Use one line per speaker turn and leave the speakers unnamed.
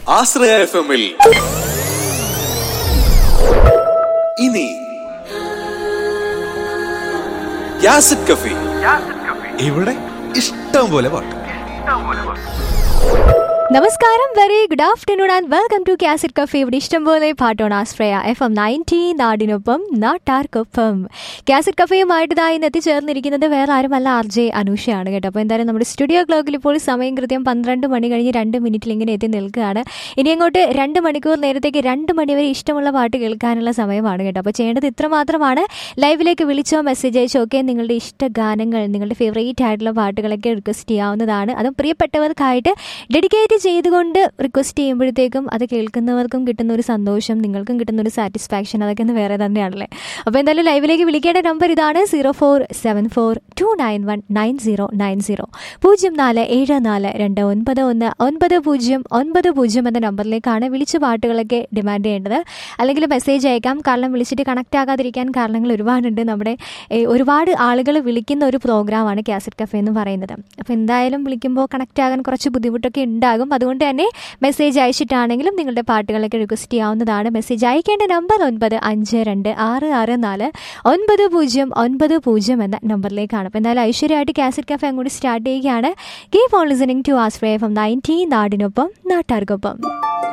ആശ്രയ F എമ്മിൽ ഇനി യാസിഡ് കഫി ഇവിടെ ഇഷ്ടം പോലെ പാട്ട്
നമസ്കാരം very good afternoon and welcome to cassette cafe ഇവിടെ ഇഷ്ടംപോലെ പാട്ടോൺ ആശ്രയ എഫ് എം നയൻറ്റി നാടിനൊപ്പം നാട്ടാർക്കൊപ്പം കാസിറ്റ് കഫേയുമായിട്ട് ഇതായി ഇന്ന് എത്തിച്ചേർന്നിരിക്കുന്നത് വേറെ ആരുമല്ല ആർ ജെ അനൂഷയാണ് കേട്ടോ അപ്പോൾ എന്തായാലും നമ്മുടെ സ്റ്റുഡിയോ ക്ലോക്കിൽ ഇപ്പോൾ സമയം കൃത്യം പന്ത്രണ്ട് മണി കഴിഞ്ഞ് രണ്ട് മിനിറ്റിൽ ഇങ്ങനെ എത്തി നിൽക്കുകയാണ് ഇനി അങ്ങോട്ട് രണ്ട് മണിക്കൂർ നേരത്തേക്ക് രണ്ട് മണി വരെ ഇഷ്ടമുള്ള പാട്ട് കേൾക്കാനുള്ള സമയമാണ് കേട്ടോ അപ്പോൾ ചെയ്യേണ്ടത് ഇത്ര മാത്രമാണ് ലൈവിലേക്ക് വിളിച്ചോ മെസ്സേജ് അയച്ചോ ഒക്കെ നിങ്ങളുടെ ഇഷ്ട ഗാനങ്ങൾ നിങ്ങളുടെ ഫേവറേറ്റ് ആയിട്ടുള്ള പാട്ടുകളൊക്കെ റിക്വസ്റ്റ് ചെയ്യാവുന്നതാണ് അതും പ്രിയപ്പെട്ടവർക്കായിട്ട് ഡെഡിക്കേറ്റ് ചെയ്തുകൊണ്ട് റിക്വസ്റ്റ് ചെയ്യുമ്പോഴത്തേക്കും അത് കേൾക്കുന്നവർക്കും കിട്ടുന്ന ഒരു സന്തോഷം നിങ്ങൾക്കും കിട്ടുന്ന ഒരു സാറ്റിസ്ഫാക്ഷൻ അതൊക്കെ ഒന്ന് വേറെ തന്നെയാണല്ലേ അപ്പോൾ എന്തായാലും ലൈവിലേക്ക് വിളിക്കേണ്ട നമ്പർ ഇതാണ് zero four seven four two nine one nine zero nine zero പൂജ്യം നാല് ഏഴ് നാല് രണ്ട് ഒൻപത് ഒന്ന് ഒൻപത് പൂജ്യം ഒൻപത് പൂജ്യം എന്ന നമ്പറിലേക്കാണ് വിളിച്ച പാട്ടുകളൊക്കെ ഡിമാൻഡ് ചെയ്യേണ്ടത് അല്ലെങ്കിൽ മെസ്സേജ് അയക്കാം കാരണം വിളിച്ചിട്ട് കണക്ട് ആകാതിരിക്കാൻ കാരണങ്ങൾ ഒരുപാടുണ്ട് നമ്മുടെ ഏ, ഒരുപാട് ആളുകൾ വിളിക്കുന്ന ഒരു പ്രോഗ്രാമാണ് കാസറ്റ് കഫേ എന്ന് പറയുന്നത് അപ്പോൾ എന്തായാലും വിളിക്കുമ്പോൾ കണക്ട് ആകാൻ കുറച്ച് ബുദ്ധിമുട്ടൊക്കെ ഉണ്ടാകും അതുകൊണ്ട് തന്നെ മെസ്സേജ് അയച്ചിട്ടാണെങ്കിലും നിങ്ങളുടെ പാട്ടുകളൊക്കെ റിക്വസ്റ്റ് ചെയ്യാവുന്നതാണ് മെസ്സേജ് അയക്കേണ്ട നമ്പർ ഒൻപത് അഞ്ച് രണ്ട് ആറ് ആറ് നാല് ഒൻപത് പൂജ്യം ഒൻപത് പൂജ്യം എന്ന നമ്പറിലേക്കാണ് അപ്പോൾ എന്തായാലും ഐശ്വര്യമായിട്ട് കാസറ്റ് കഫേ അങ്ങോട്ട് സ്റ്റാർട്ട് ചെയ്യുകയാണ് keep on listening to Ashraya from nineteen നാടിനൊപ്പം നാട്ടാർക്കൊപ്പം